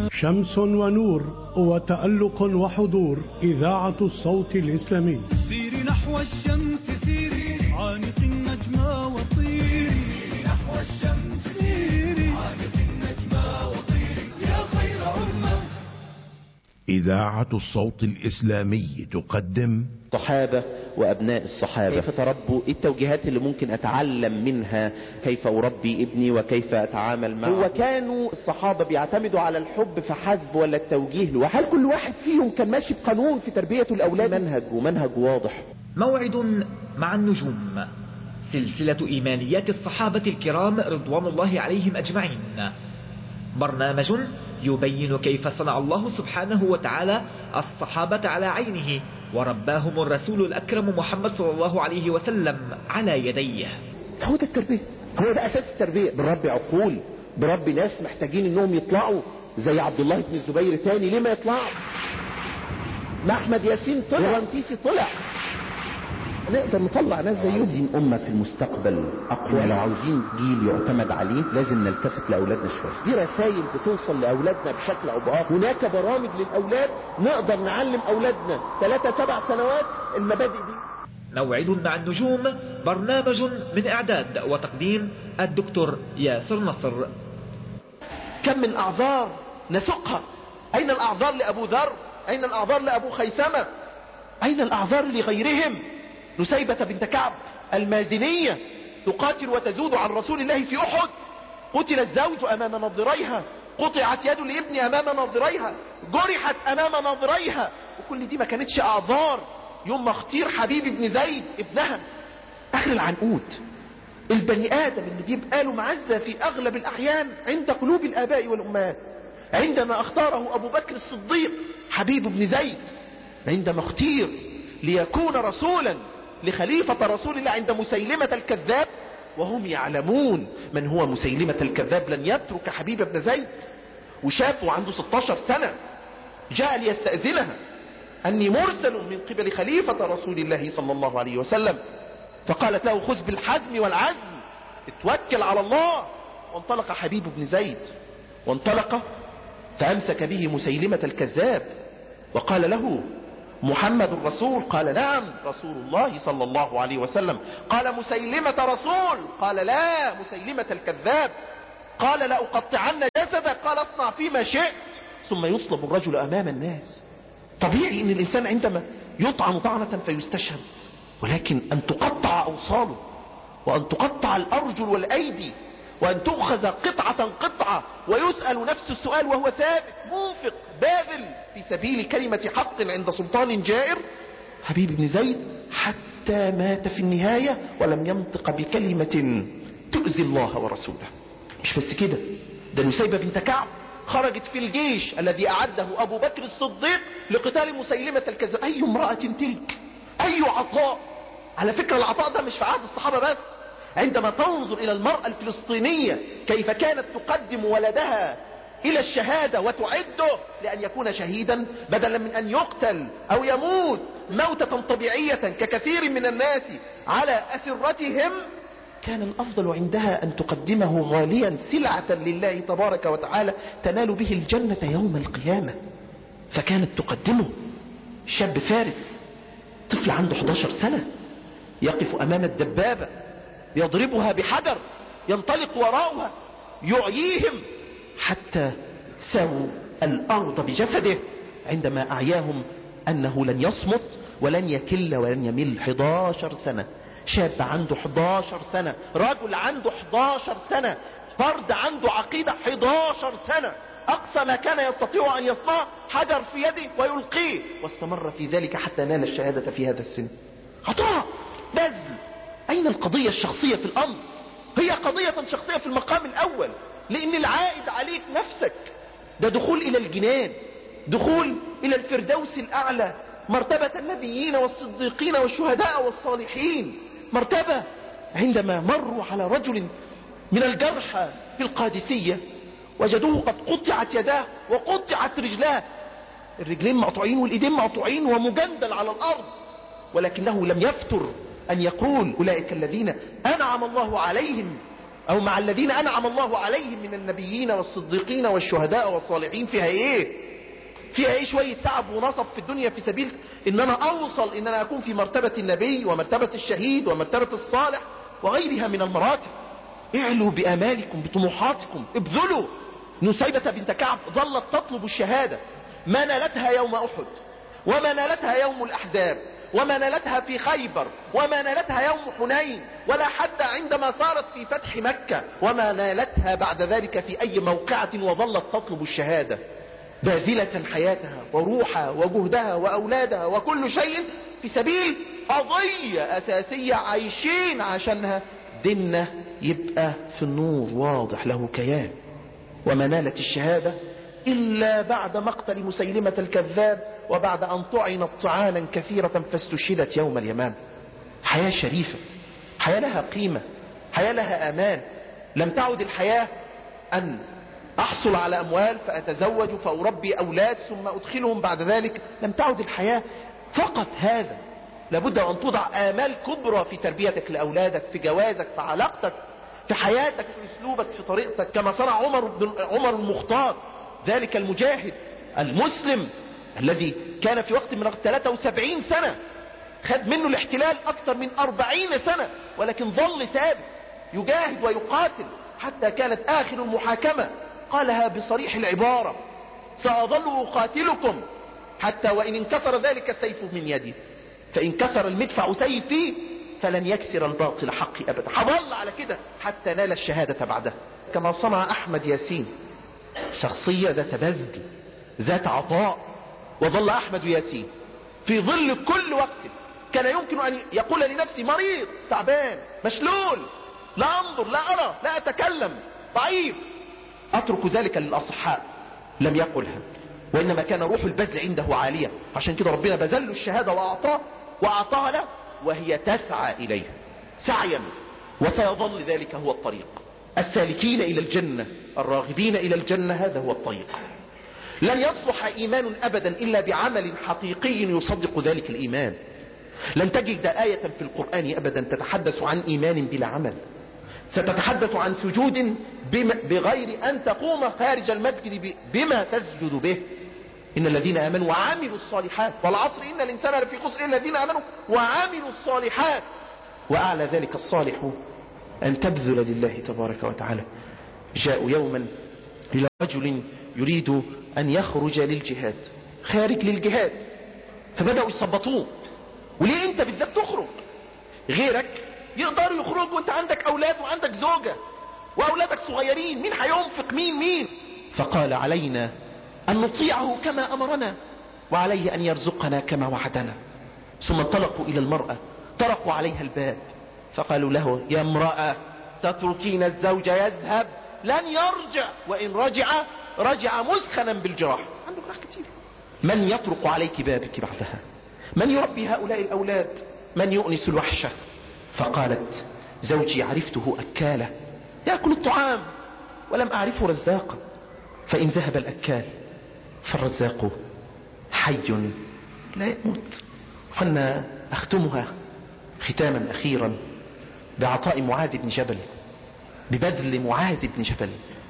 شمس ونور وتألق وحضور إذاعة الصوت الإسلامي سيري نحو الشمس سيري عانق النجمة وطيري نحو الشمس سيري عانق النجمة وطيري يا خير أمة إذاعة الصوت الإسلامي تقدم الصحابة وأبناء الصحابة كيف تربوا إيه التوجيهات اللي ممكن أتعلم منها كيف أربي ابني وكيف أتعامل معه هو كانوا الصحابة بيعتمدوا على الحب فحسب ولا التوجيه لوحده هل كل واحد فيهم كان ماشي بقانون في تربية الأولاد منهج ومنهج واضح موعد مع النجوم سلسلة إيمانيات الصحابة الكرام رضوان الله عليهم أجمعين برنامج يبين كيف صنع الله سبحانه وتعالى الصحابة على عينه ورباهم الرسول الأكرم محمد صلى الله عليه وسلم على يديه هو ده التربية هو ده أساس التربية بربي عقول بربي ناس محتاجين انهم يطلعوا زي عبد الله بن الزبير تاني ليه ما يطلعوا ما احمد ياسين طلع ورنتيسي طلع نقدر نطلع ناس زيهم عاوزين أمة في المستقبل أقوى لو عاوزين جيل يعتمد عليه لازم نلتفت لأولادنا شوية دي رسائل بتوصل لأولادنا بشكل أو بآخر هناك برامج للأولاد نقدر نعلم أولادنا ثلاثة سبع سنوات المبادئ دي موعد مع النجوم برنامج من إعداد وتقديم الدكتور ياسر نصر كم من أعذار نسقها أين الأعذار لأبو ذر أين الأعذار لأبو خيثمة أين الأعذار لغيرهم نسيبة بنت كعب المازنية تقاتل وتزود عن رسول الله في أحد قتل الزوج أمام نظريها قطعت يد الابن أمام نظريها جرحت أمام نظريها وكل دي ما كانتش أعذار يوم ما اختير حبيب ابن زيد ابنها آخر العنقود البني آدم اللي بيبقى له معزة في أغلب الأحيان عند قلوب الآباء والأمهات عندما اختاره أبو بكر الصديق حبيب ابن زيد عندما اختير ليكون رسولا لخليفة رسول الله عند مسيلمة الكذاب وهم يعلمون من هو مسيلمة الكذاب لن يترك حبيب بن زيد وشاب وعنده 16 سنة جاء ليستأذنها أني مرسل من قبل خليفة رسول الله صلى الله عليه وسلم فقالت له خذ بالحزم والعزم اتوكل على الله وانطلق حبيب بن زيد وانطلق فأمسك به مسيلمة الكذاب وقال له محمد رسول قال نعم رسول الله صلى الله عليه وسلم قال مسيلمة رسول قال لا مسيلمة الكذاب قال لأقطعن جسدك قال اصنع فيما شئت ثم يصلب الرجل أمام الناس طبيعي ان الإنسان عندما يطعن طعنة فيستشهد ولكن أن تقطع أوصاله وأن تقطع الأرجل والأيدي وأن تؤخذ قطعة قطعة ويسأل نفس السؤال وهو ثابت منفق باذل في سبيل كلمة حق عند سلطان جائر حبيب بن زيد حتى مات في النهاية ولم ينطق بكلمة تؤذي الله ورسوله مش بس كده ده نسيبة بنت كعب خرجت في الجيش الذي أعده أبو بكر الصديق لقتال مسيلمة الكذاب أي امرأة تلك أي عطاء على فكرة العطاء ده مش في عهد الصحابة بس عندما تنظر إلى المرأة الفلسطينية كيف كانت تقدم ولدها إلى الشهادة وتعده لأن يكون شهيدا بدلا من أن يقتل أو يموت موتة طبيعية ككثير من الناس على أسرتهم كان الأفضل عندها أن تقدمه غاليا سلعة لله تبارك وتعالى تنال به الجنة يوم القيامة فكانت تقدمه شاب فارس طفل عنده 11 سنة يقف أمام الدبابة يضربها بحجر ينطلق وراءها يعييهم حتى سووا الأرض بجسده عندما أعياهم أنه لن يصمت ولن يكل ولن يمل 11 سنة شاب عنده 11 سنة رجل عنده 11 سنة فرد عنده عقيدة 11 سنة أقصى ما كان يستطيع أن يصنع حجر في يده ويلقيه واستمر في ذلك حتى نال الشهادة في هذا السن عطاء بذل أين القضية الشخصية في الأمر هي قضية شخصية في المقام الأول لأن العائد عليك نفسك ده دخول إلى الجنان دخول إلى الفردوس الأعلى مرتبة النبيين والصديقين والشهداء والصالحين مرتبة عندما مروا على رجل من الجرحى في القادسية وجدوه قد قطعت يداه وقطعت رجلاه الرجلين مقطوعين والإيدين مقطوعين ومجندل على الأرض ولكنه لم يفتر أن يقول أولئك الذين أنعم الله عليهم او مع الذين انعم الله عليهم من النبيين والصديقين والشهداء والصالحين فيها ايه فيها ايه شوية تعب ونصب في الدنيا في سبيل ان انا اوصل ان انا اكون في مرتبة النبي ومرتبة الشهيد ومرتبة الصالح وغيرها من المراتب اعلوا بامالكم بطموحاتكم ابذلوا نسيبة بنت كعب ظلت تطلب الشهادة ما نالتها يوم احد وما نالتها يوم الاحزاب وما نالتها في خيبر وما نالتها يوم حنين ولا حتى عندما صارت في فتح مكة وما نالتها بعد ذلك في اي موقعة وظلت تطلب الشهادة باذلة حياتها وروحها وجهدها واولادها وكل شيء في سبيل قضية اساسية عايشين عشانها ديننا يبقى في النور واضح له كيان وما نالت الشهادة إلا بعد مقتل مسيلمة الكذاب وبعد أن طعنت طعانا كثيرة فاستشهدت يوم اليمام حياة شريفة حياة لها قيمة حياة لها أمان لم تعد الحياة أن أحصل على أموال فأتزوج فأربي أولاد ثم أدخلهم بعد ذلك لم تعد الحياة فقط هذا لابد أن توضع آمال كبرى في تربيتك لأولادك في جوازك في علاقتك في حياتك في أسلوبك في طريقتك كما صنع عمر بن عمر المختار ذلك المجاهد المسلم الذي كان في وقت من 73 سنة خد منه الاحتلال أكثر من 40 سنة ولكن ظل ثابت يجاهد ويقاتل حتى كانت آخر المحاكمة قالها بصريح العبارة سأظل أقاتلكم حتى وإن انكسر ذلك السيف من يدي فإن كسر المدفع سيفي فلن يكسر الباطل حقي أبدا حظل على كده حتى نال الشهادة بعدها كما صنع أحمد ياسين شخصية ذات بذل ذات عطاء وظل أحمد ياسين في ظل كل وقت كان يمكن أن يقول لنفسي مريض تعبان مشلول لا أنظر لا أرى لا أتكلم ضعيف أترك ذلك للأصحاء لم يقلها وإنما كان روح البذل عنده عالية عشان كده ربنا بذل له الشهادة وأعطاه وأعطاها له وهي تسعى إليه سعيا وسيظل ذلك هو الطريق السالكين إلى الجنة الراغبين إلى الجنة هذا هو الطريق لن يصلح إيمان أبدا إلا بعمل حقيقي يصدق ذلك الإيمان لن تجد آية في القرآن أبدا تتحدث عن إيمان بلا عمل ستتحدث عن سجود بغير أن تقوم خارج المسجد بما تسجد به إن الذين آمنوا وعملوا الصالحات والعصر إن الإنسان لفي خسر إلا الذين آمنوا وعملوا الصالحات وأعلى ذلك الصالح أن تبذل لله تبارك وتعالى جاءوا يوما إلى رجل يريد أن يخرج للجهاد خارج للجهاد فبدأوا يصبطوه وليه أنت بالذات تخرج غيرك يقدروا يخرجوا وانت عندك أولاد وعندك زوجة وأولادك صغيرين مين هينفق مين مين فقال علينا أن نطيعه كما أمرنا وعليه أن يرزقنا كما وعدنا ثم انطلقوا إلى المرأة طرقوا عليها الباب فقالوا له يا امرأة تتركين الزوج يذهب لن يرجع وإن رجع رجع مسخنا بالجراح عنده جراح كتير من يطرق عليك بابك بعدها من يربي هؤلاء الأولاد من يؤنس الوحشة فقالت زوجي عرفته أكالة يأكل الطعام ولم أعرفه رزاقا فإن ذهب الأكال فالرزاق حي لا يموت قلنا أختمها ختاما أخيرا بعطاء معاذ بن جبل ببذل معاذ بن جبل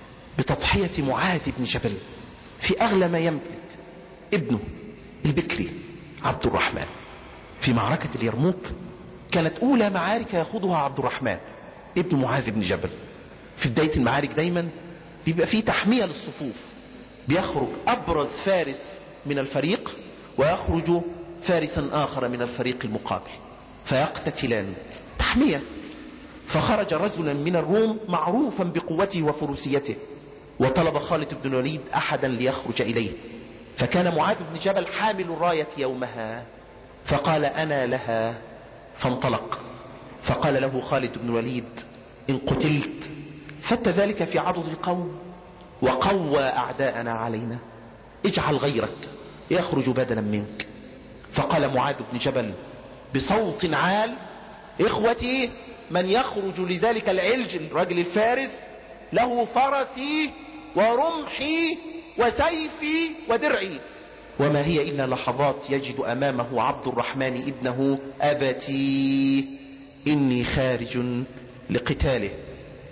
بتضحية معاذ بن جبل في أغلى ما يملك ابنه البكري عبد الرحمن في معركة اليرموك كانت أولى معارك يخوضها عبد الرحمن ابن معاذ بن جبل في بداية المعارك دايما بيبقى فيه تحمية للصفوف بيخرج أبرز فارس من الفريق ويخرج فارسا آخر من الفريق المقابل فيقتتلان تحمية فخرج رجلا من الروم معروفا بقوته وفروسيته وطلب خالد بن الوليد أحدا ليخرج إليه فكان معاذ بن جبل حامل الراية يومها فقال أنا لها فانطلق فقال له خالد بن الوليد إن قتلت فت ذلك في عضد القوم وقوى أعداءنا علينا اجعل غيرك يخرج بدلا منك فقال معاذ بن جبل بصوت عال اخوتي من يخرج لذلك العلج الرجل الفارس له فرسي ورمحي وسيفي ودرعي وما هي إلا لحظات يجد أمامه عبد الرحمن ابنه أبتي إني خارج لقتاله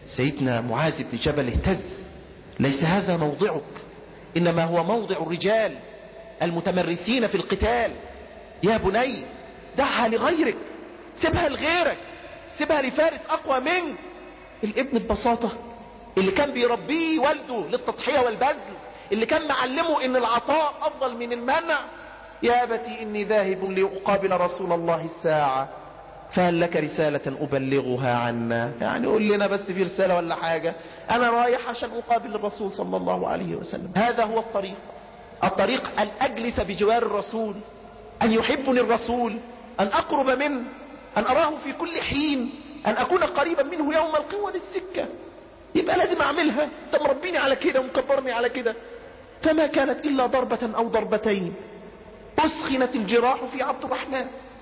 سيدنا معاذ بن جبل اهتز ليس هذا موضعك إنما هو موضع الرجال المتمرسين في القتال يا بني دعها لغيرك سيبها لغيرك سيبها لفارس أقوى منك الابن ببساطة اللي كان بيربيه والده للتضحية والبذل اللي كان معلمه ان العطاء افضل من المنع يا أبتي إني ذاهب لأقابل رسول الله الساعة فهل لك رسالة أبلغها عنا يعني قول لنا بس في رسالة ولا حاجة أنا رايح عشان أقابل الرسول صلى الله عليه وسلم هذا هو الطريق الطريق أن أجلس بجوار الرسول أن يحبني الرسول أن أقرب منه أن أراه في كل حين أن أكون قريبا منه يوم القوة السكة يبقى لازم أعملها أنت مربيني على كده ومكبرني على كده فما كانت إلا ضربة أو ضربتين أسخنت الجراح في عبد الرحمن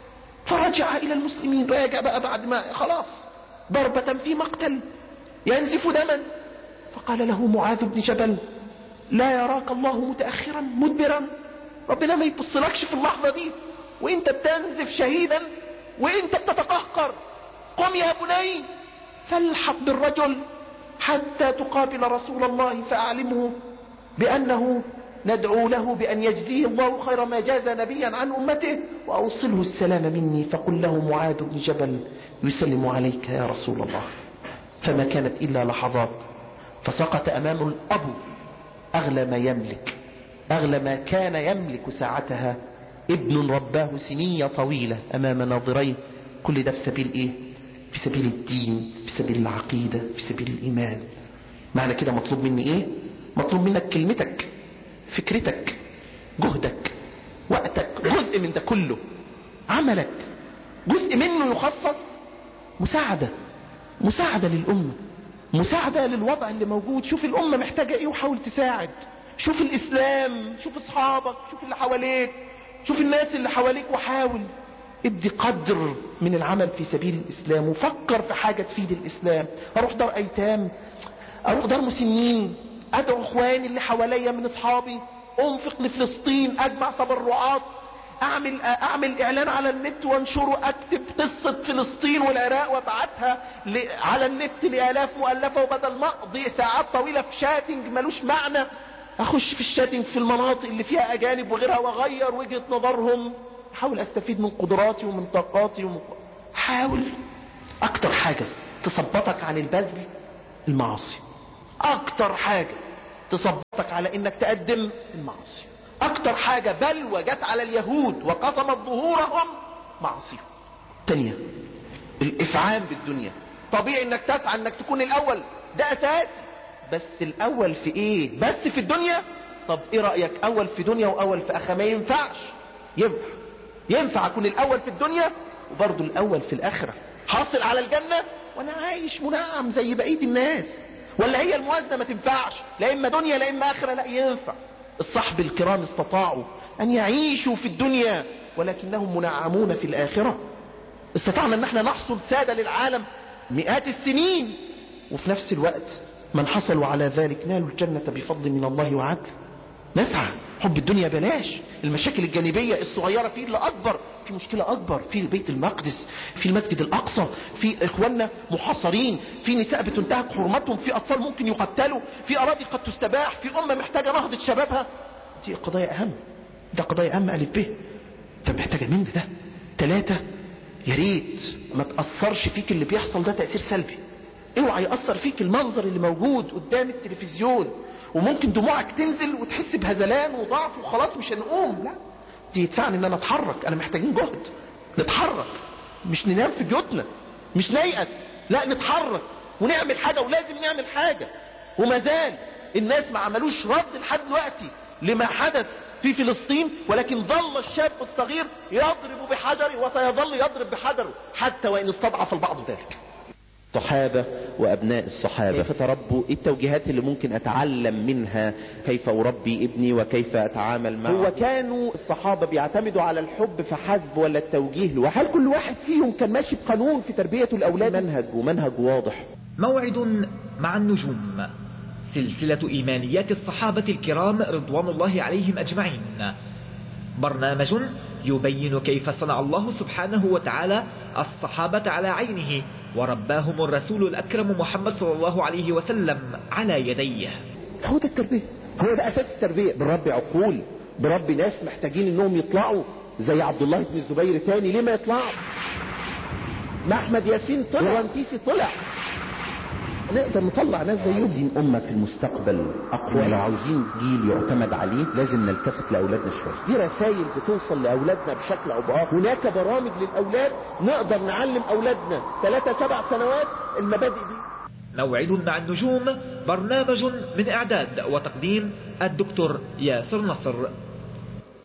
فرجع إلى المسلمين راجع بقى بعد ما خلاص ضربة في مقتل ينزف دما فقال له معاذ بن جبل لا يراك الله متأخرا مدبرا ربنا ما يبصلكش في اللحظة دي وانت بتنزف شهيدا وانت بتتقهقر قم يا بني فالحق بالرجل حتى تقابل رسول الله فأعلمه بأنه ندعو له بأن يجزيه الله خير ما جاز نبيا عن أمته وأوصله السلام مني فقل له معاذ بن جبل يسلم عليك يا رسول الله فما كانت إلا لحظات فسقط أمام الأب أغلى ما يملك أغلى ما كان يملك ساعتها ابن رباه سنية طويلة أمام ناظريه كل ده في سبيل إيه في سبيل الدين في سبيل العقيدة في سبيل الإيمان معنى كده مطلوب مني إيه مطلوب منك كلمتك فكرتك جهدك وقتك جزء من ده كله عملك جزء منه يخصص مساعدة مساعدة للأمة مساعدة للوضع اللي موجود شوف الأمة محتاجة ايه وحاول تساعد شوف الإسلام شوف أصحابك شوف اللي حواليك شوف الناس اللي حواليك وحاول ادي قدر من العمل في سبيل الإسلام وفكر في حاجة تفيد الإسلام أروح دار أيتام أروح دار مسنين أدعو إخواني اللي حواليا من أصحابي أنفق لفلسطين أجمع تبرعات أعمل, أعمل إعلان على النت وانشره أكتب قصة فلسطين والعراق وابعتها ل- على النت لآلاف مؤلفة وبدل ما أقضي ساعات طويلة في شاتنج ملوش معنى أخش في الشاتنج في المناطق اللي فيها أجانب وغيرها وأغير وجهة نظرهم أحاول أستفيد من قدراتي ومن طاقاتي ومن حاول أكتر حاجة تثبطك عن البذل المعاصي أكتر حاجة تثبطك على إنك تقدم المعاصي أكتر حاجة بلوى جت على اليهود وقسمت ظهورهم معاصيهم تانية الإفعام بالدنيا طبيعي إنك تسعى إنك تكون الأول ده أساسي بس الأول في إيه بس في الدنيا طب إيه رأيك أول في دنيا وأول في آخرة ما ينفعش ينفع ينفع أكون الأول في الدنيا وبرضه الأول في الآخرة حاصل على الجنة وأنا عايش منعم زي بقية الناس ولا هي الموازنة ما تنفعش لا إما دنيا لا إما آخرة لا ينفع الصحب الكرام استطاعوا أن يعيشوا في الدنيا ولكنهم منعمون في الآخرة استطعنا أن احنا نحصل سادة للعالم مئات السنين وفي نفس الوقت من حصلوا على ذلك نالوا الجنة بفضل من الله وعدل نسعى حب الدنيا بلاش المشاكل الجانبية الصغيرة في اللي أكبر في مشكلة أكبر في بيت المقدس في المسجد الأقصى في إخواننا محاصرين في نساء بتنتهك حرمتهم في أطفال ممكن يقتلوا في أراضي قد تستباح في أمة محتاجة نهضة شبابها دي قضايا أهم ده قضايا أهم ألف به طب محتاجة مين ده ثلاثة يا ريت ما تأثرش فيك اللي بيحصل ده تأثير سلبي اوعى يأثر فيك المنظر اللي موجود قدام التلفزيون وممكن دموعك تنزل وتحس بهزلان وضعف وخلاص مش هنقوم لا دي يدفعني ان انا اتحرك انا محتاجين جهد نتحرك مش ننام في بيوتنا مش نيأس لا نتحرك ونعمل حاجة ولازم نعمل حاجة وما زال الناس ما عملوش رد لحد دلوقتي لما حدث في فلسطين ولكن ظل الشاب الصغير يضرب بحجره وسيظل يضرب بحجره حتى وإن استضعف البعض ذلك الصحابة وأبناء الصحابة كيف تربوا إيه التوجيهات اللي ممكن أتعلم منها كيف أربي ابني وكيف أتعامل معه هو كانوا الصحابة بيعتمدوا على الحب فحسب ولا التوجيه له هل كل واحد فيهم كان ماشي بقانون في تربية الأولاد منهج ومنهج واضح موعد مع النجوم سلسلة إيمانيات الصحابة الكرام رضوان الله عليهم أجمعين برنامج يبين كيف صنع الله سبحانه وتعالى الصحابة على عينه ورباهم الرسول الأكرم محمد صلى الله عليه وسلم على يديه هو ده التربية هو ده أساس التربية بربي عقول بربي ناس محتاجين انهم يطلعوا زي عبد الله بن الزبير تاني ليه ما يطلعوا ما احمد ياسين طلع ورنتيسي طلع نقدر نطلع ناس زيهم عايزين أمة في المستقبل أقوى لو عاوزين جيل يعتمد عليه لازم نلتفت لأولادنا شوية دي رسائل بتوصل لأولادنا بشكل أو بآخر هناك برامج للأولاد نقدر نعلم أولادنا ثلاثة سبع سنوات المبادئ دي موعد مع النجوم برنامج من إعداد وتقديم الدكتور ياسر نصر